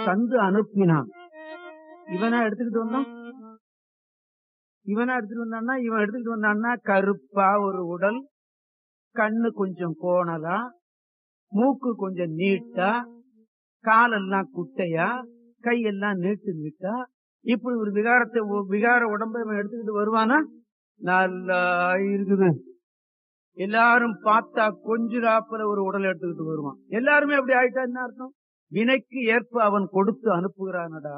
தந்து அனுப்பினான் இவனா எடுத்துக்கிட்டு வந்தான் இவனா எடுத்துட்டு வந்தான்னா இவன் எடுத்துக்கிட்டு வந்தான்னா கருப்பா ஒரு உடல் கண்ணு கொஞ்சம் கோணலா மூக்கு கொஞ்சம் நீட்டா காலெல்லாம் குட்டையா கையெல்லாம் நீட்டு நீட்டா இப்படி ஒரு விகாரத்தை ஒ- விகார உடம்பை இவன் எடுத்துக்கிட்டு வருவானா நல்லா இருக்குது எல்லாரும் பார்த்தா கொஞ்சிராப்புல ஒரு உடல் எடுத்துக்கிட்டு வருவான் எல்லாருமே அப்படி ஆயிட்டா என்ன அர்த்தம் வினைக்கு ஏற்ப அவன் கொடுத்து அனுப்புகிறானடா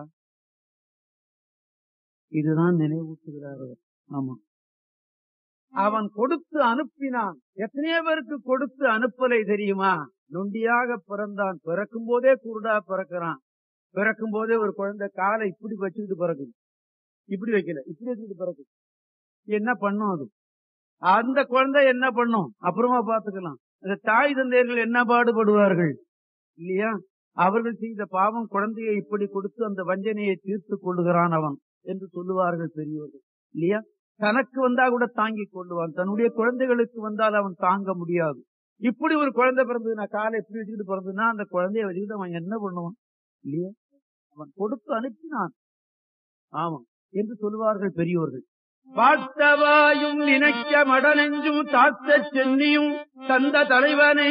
இதுதான் நினைவூட்டுகிறார் அவர் ஆமா அவன் கொடுத்து அனுப்பினான் எத்தனையோ பேருக்கு கொடுத்து அனுப்பலை தெரியுமா நொண்டியாக பிறந்தான் பிறக்கும் போதே குருடா பிறக்கிறான் பிறக்கும் போதே ஒரு குழந்தை காலை இப்படி வச்சுக்கிட்டு பிறக்குது இப்படி வைக்கல இப்படி வச்சுக்கிட்டு பிறக்குது என்ன பண்ணும் அது அந்த குழந்தை என்ன பண்ணும் அப்புறமா பாத்துக்கலாம் அந்த தாய் தந்தையர்கள் என்ன பாடுபடுவார்கள் இல்லையா அவர்கள் செய்த பாவம் குழந்தையை இப்படி கொடுத்து அந்த வஞ்சனையை தீர்த்து கொள்ளுகிறான் அவன் என்று சொல்லுவார்கள் பெரியவர்கள் இல்லையா தனக்கு வந்தா கூட தாங்கிக் கொள்ளுவான் தன்னுடைய குழந்தைகளுக்கு வந்தால் அவன் தாங்க முடியாது இப்படி ஒரு குழந்தை பிறந்ததுன்னா காலை எப்படி வச்சுக்கிட்டு பிறந்ததுன்னா அந்த குழந்தைய வச்சுக்கிட்டு அவன் என்ன பண்ணுவான் இல்லையா அவன் கொடுத்து அனுப்பினான் ஆமா என்று சொல்லுவார்கள் பெரியோர்கள் பார்த்தவாயும் நினைக்க மடனெஞ்சும் தாத்த சென்னியும் தந்த தலைவனை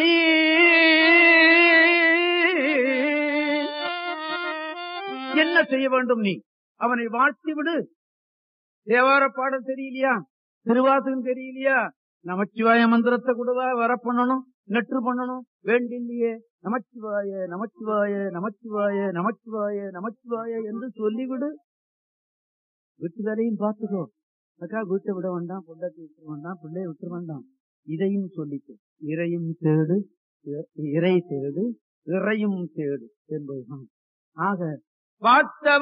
என்ன செய்ய வேண்டும் நீ அவனை வாழ்த்தி விடு தேவார பாடம் தெரியலையா திருவாசகம் தெரியலையா நமச்சிவாய மந்திரத்தை கூடவா வர பண்ணணும் நெற்று பண்ணணும் வேண்டில்லையே நமச்சிவாய நமச்சிவாய நமச்சிவாய நமச்சிவாய நமச்சிவாய என்று சொல்லிவிடு வீட்டு வேலையும் பார்த்துக்கோ அக்கா வீட்டை விட வேண்டாம் பொண்டாட்டி விட்டுற வேண்டாம் பிள்ளைய விட்டுற வேண்டாம் இதையும் சொல்லிக்கோ இறையும் தேடு இ- இறை தேடு இறையும் தேடு என்பதுதான் ஆக பார்த்த